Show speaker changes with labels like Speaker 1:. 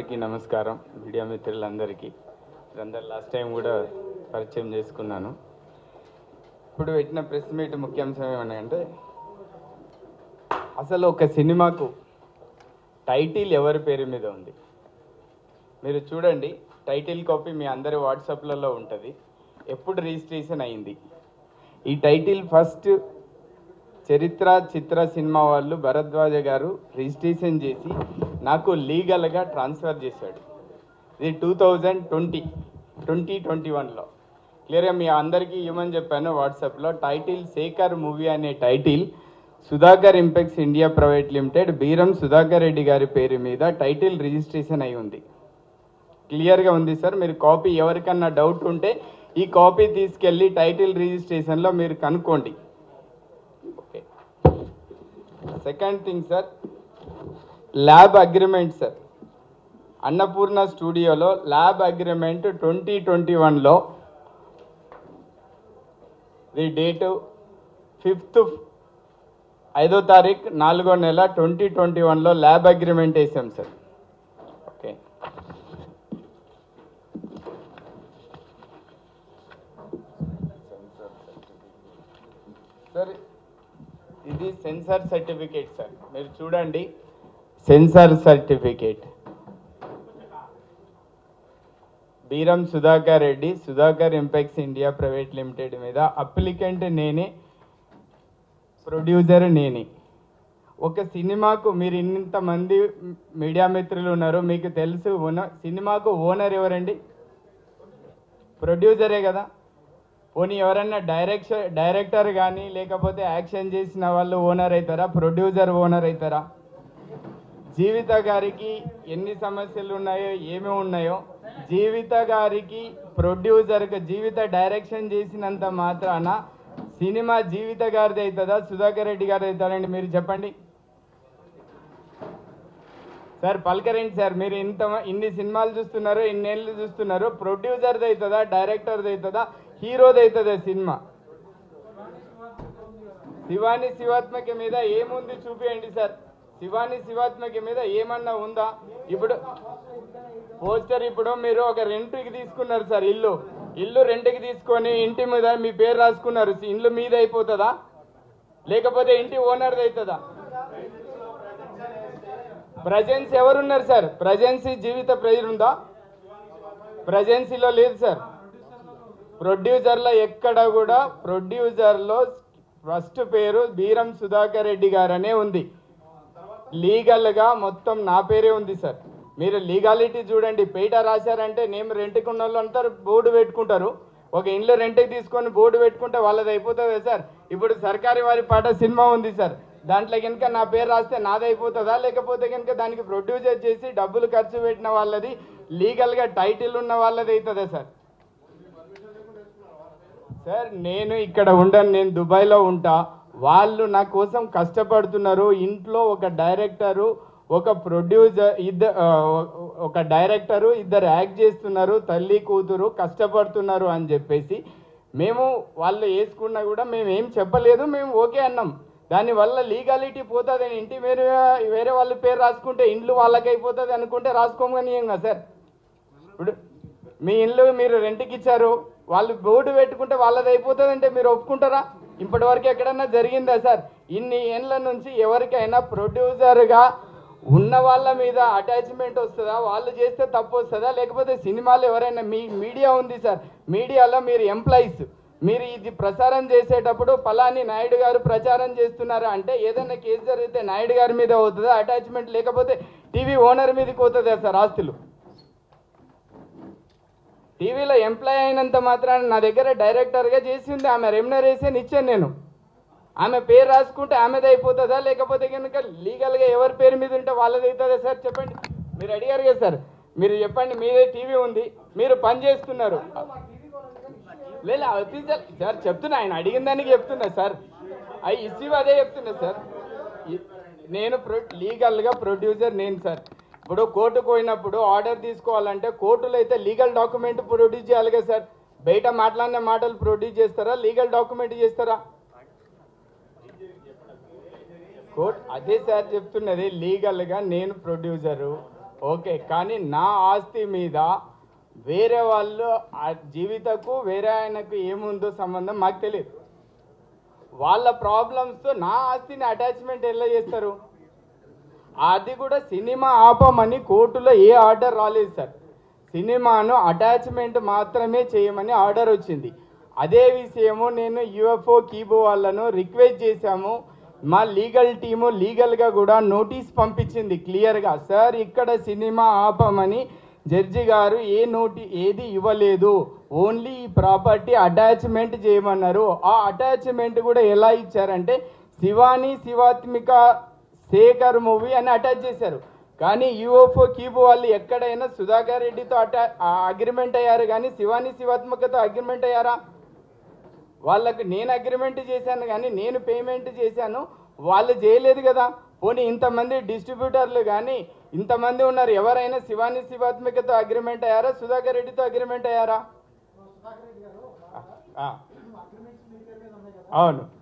Speaker 1: అందరికీ నమస్కారం మీడియా మిత్రులందరికీ అందరు లాస్ట్ టైం కూడా పరిచయం చేసుకున్నాను ఇప్పుడు పెట్టిన ప్రెస్ మీట్ ముఖ్యాంశం ఏమన్నాయంటే అసలు ఒక సినిమాకు టైటిల్ ఎవరి పేరు మీద ఉంది మీరు చూడండి టైటిల్ కాపీ మీ అందరి వాట్సాప్లలో ఉంటుంది ఎప్పుడు రిజిస్ట్రేషన్ అయింది ఈ టైటిల్ ఫస్ట్ చరిత్ర చిత్ర సినిమా వాళ్ళు భరద్వాజ గారు రిజిస్ట్రేషన్ చేసి నాకు లీగల్గా ట్రాన్స్ఫర్ చేశాడు ఇది two thousand twenty twenty twenty వన్లో క్లియర్గా మీ అందరికీ ఇవ్వమని చెప్పాను వాట్సాప్లో టైటిల్ శేఖర్ మూవీ అనే title Sudhakar impex India private limited Beeram Sudhakar Reddy గారి పేరు మీద టైటిల్ రిజిస్ట్రేషన్ అయి ఉంది క్లియర్గా ఉంది సార్ మీరు కాపీ ఎవరికన్నా డౌట్ ఉంటే ఈ కాపీ తీసుకెళ్ళి టైటిల్ రిజిస్ట్రేషన్లో మీరు కనుక్కోండి okay second thing sir lab agreement sir Annapurna స్టూడియోలో ల్యాబ్ అగ్రిమెంట్ ట్వంటీ ట్వంటీ వన్లో ది డేటు ఫిఫ్త్ ఐదో తారీఖు నాలుగో నెల ట్వంటీ ట్వంటీ వన్లో ల్యాబ్ అగ్రిమెంట్ వేసాం సార్ ఓకే సార్ ఇది సెన్సార్ సర్టిఫికేట్ సార్ మీరు చూడండి censor certificate Beeram Sudhakar Reddy Sudhakar impex India private limited మీద అప్లికెంట్ నేనే ప్రొడ్యూసర్ నేనే ఒక సినిమాకు మీరు ఇంతమంది మీడియా మిత్రులు ఉన్నారు మీకు తెలుసు ఓనర్ సినిమాకు ఓనర్ ఎవరండి ప్రొడ్యూసరే కదా పోనీ ఎవరన్నా డైరెక్షన్ డైరెక్టర్ కానీ లేకపోతే యాక్షన్ చేసిన వాళ్ళు ఓనర్ అవుతారా ప్రొడ్యూసర్ ఓనర్ అవుతారా జీవిత గారికి ఎన్ని సమస్యలు ఉన్నాయో ఏమి ఉన్నాయో జీవిత గారికి ప్రొడ్యూసర్కి జీవిత డైరెక్షన్ చేసినంత మాత్రాన సినిమా జీవిత గారిది అవుతుందా సుధాకర్ రెడ్డి గారిది అవుతారండి మీరు చెప్పండి సార్ పలకరండి సార్ మీరు ఇంత ఇన్ని సినిమాలు చూస్తున్నారు ఇన్నేళ్ళు చూస్తున్నారు ప్రొడ్యూసర్ది అవుతుందా డైరెక్టర్ది అవుతుందా హీరోది అవుతుందా సినిమా శివాని శివాత్మకి మీద ఏముంది చూపియండి సార్ శివాని శివాత్మకి మీద ఏమన్నా ఉందా ఇప్పుడు పోస్టర్ ఇప్పుడు మీరు ఒక రెంట్కి తీసుకున్నారు సార్ ఇల్లు ఇల్లు రెంట్కి తీసుకొని ఇంటి మీద మీ పేరు రాసుకున్నారు ఇల్లు మీద అయిపోతుందా లేకపోతే ఇంటి ఓనర్ది అవుతుందా ప్రజెన్స్ ఎవరున్నారు సార్ ప్రజెన్సీ జీవిత ప్రెజర్ ఉందా ప్రజెన్సీలో లేదు సార్ ప్రొడ్యూసర్లో ఎక్కడ కూడా ప్రొడ్యూసర్లో ఫస్ట్ పేరు బీరం సుధాకర్ రెడ్డి గారనే ఉంది లీగల్గా మొత్తం నా పేరే ఉంది సార్ మీరు లీగాలిటీ చూడండి పేట రాశారంటే నేను రెంట్కి ఉన్న వాళ్ళు అంటారు బోర్డు పెట్టుకుంటారు ఒక ఇంట్లో రెంట్కి తీసుకొని బోర్డు పెట్టుకుంటే వాళ్ళది అయిపోతుంది సార్ ఇప్పుడు సర్కారీ వారి పాట సినిమా ఉంది సార్ దాంట్లో కనుక నా పేరు రాస్తే నాది అయిపోతుందా లేకపోతే కనుక దానికి ప్రొడ్యూసర్ చేసి డబ్బులు ఖర్చు పెట్టిన వాళ్ళది లీగల్గా టైటిల్ ఉన్న వాళ్ళది అవుతుందా సార్ సార్ నేను ఇక్కడ ఉండను నేను దుబాయ్లో ఉంటా వాళ్ళు నా కోసం కష్టపడుతున్నారు ఇంట్లో ఒక డైరెక్టరు ఒక ప్రొడ్యూసర్ ఇద్దరు ఒక డైరెక్టరు ఇద్దరు యాక్ట్ చేస్తున్నారు తల్లి కూతురు కష్టపడుతున్నారు అని చెప్పేసి మేము వాళ్ళు వేసుకున్నా కూడా మేము ఏం చెప్పలేదు మేము ఓకే అన్నాం దానివల్ల లీగాలిటీ పోతుంది ఇంటి వేరే వేరే వాళ్ళ పేరు రాసుకుంటే ఇండ్లు వాళ్ళకి అయిపోతుంది అనుకుంటే రాసుకోమని ఏం కదా సార్ ఇప్పుడు మీ ఇల్లు మీరు రెంట్కి ఇచ్చారు వాళ్ళు బోర్డు పెట్టుకుంటే వాళ్ళది అయిపోతుంది అంటే మీరు ఒప్పుకుంటారా ఇప్పటి వరకు ఎక్కడన్నా జరిగిందా సార్ ఇన్ని ఏళ్ళ నుంచి ఎవరికైనా ప్రొడ్యూసర్గా ఉన్న వాళ్ళ మీద అటాచ్మెంట్ వస్తుందా వాళ్ళు చేస్తే తప్పు వస్తుందా లేకపోతే సినిమాలు ఎవరైనా మీ మీడియా ఉంది సార్ మీడియాలో మీరు ఎంప్లాయీస్ మీరు ఇది ప్రచారం చేసేటప్పుడు పలాని నాయుడు గారు ప్రచారం చేస్తున్నారు అంటే ఏదైనా కేసు జరిగితే నాయుడు గారి మీద అవుతుందా అటాచ్మెంట్ లేకపోతే టీవీ ఓనర్ మీదకి అవుతుందా సార్ ఆస్తులు టీవీలో ఎంప్లాయ్ అయినంత మాత్రాన నా దగ్గర డైరెక్టర్గా చేసింది ఆమె రెమ్యునరేషన్ ఇచ్చాను నేను ఆమె పేరు రాసుకుంటే ఆమెది అయిపోతుందా లేకపోతే కనుక లీగల్గా ఎవరి పేరు మీద ఉంటే వాళ్ళది అవుతుందా సార్ చెప్పండి మీరు అడిగారు కదా సార్ మీరు చెప్పండి మీదే టీవీ ఉంది మీరు పని చేస్తున్నారు లేదు అఫీషియల్ సార్ చెప్తున్నా ఆయన అడిగిన దానికి చెప్తున్నా సార్ అవి ఇష్యూ అదే చెప్తున్నా సార్ ఇ- నేను ప్రొ లీగల్గా ప్రొడ్యూసర్ నేను సార్ ఇప్పుడు కోర్టుకు పోయినప్పుడు ఆర్డర్ తీసుకోవాలంటే కోర్టులో అయితే లీగల్ డాక్యుమెంట్ ప్రొడ్యూస్ చేయాలి కదా సార్ బయట మాట్లాడిన మాటలు ప్రొడ్యూస్ చేస్తారా లీగల్ డాక్యుమెంట్ చేస్తారా కోర్ట్ అదే సార్ చెప్తున్నది లీగల్గా నేను ప్రొడ్యూసరు ఓకే కానీ నా ఆస్తి మీద వేరే వాళ్ళు ఆ జీవితకు వేరే ఆయనకు ఏముందో సంబంధం మాకు తెలియదు వాళ్ళ ప్రాబ్లమ్స్తో నా ఆస్తిని అటాచ్మెంట్ ఎలా చేస్తారు అది కూడా సినిమా ఆపమని కోర్టులో ఏ ఆర్డర్ రాలేదు సార్ సినిమాను అటాచ్మెంట్ మాత్రమే చేయమని ఆర్డర్ వచ్చింది అదే విషయము నేను యుఎఫ్ఓ కీబో వాళ్ళను రిక్వెస్ట్ చేశాము మా లీగల్ టీము లీగల్గా కూడా నోటీస్ పంపించింది క్లియర్గా సార్ ఇక్కడ సినిమా ఆపమని జడ్జి గారు ఏ నోటి ఏది ఇవ్వలేదు ఓన్లీ ఈ ప్రాపర్టీ అటాచ్మెంట్ చేయమన్నారు ఆ అటాచ్మెంట్ కూడా ఎలా ఇచ్చారంటే శివాని శివాత్మిక శేఖర్ మూవీ అని అటాచ్ చేశారు కానీ యూఎఫ్ఓ కీబో వాళ్ళు ఎక్కడైనా సుధాకర్ రెడ్డితో అటా అగ్రిమెంట్ అయ్యారు కానీ శివాని శివాత్మకతో అగ్రిమెంట్ అయ్యారా వాళ్ళకు నేను అగ్రిమెంట్ చేశాను కానీ నేను పేమెంట్ చేశాను వాళ్ళు చేయలేదు కదా పోనీ ఇంతమంది డిస్ట్రిబ్యూటర్లు కానీ ఇంతమంది ఉన్నారు ఎవరైనా శివాని శివాత్మికతో అగ్రిమెంట్ అయ్యారా సుధాకర్ రెడ్డితో అగ్రిమెంట్ అయ్యారా ఆ, అవును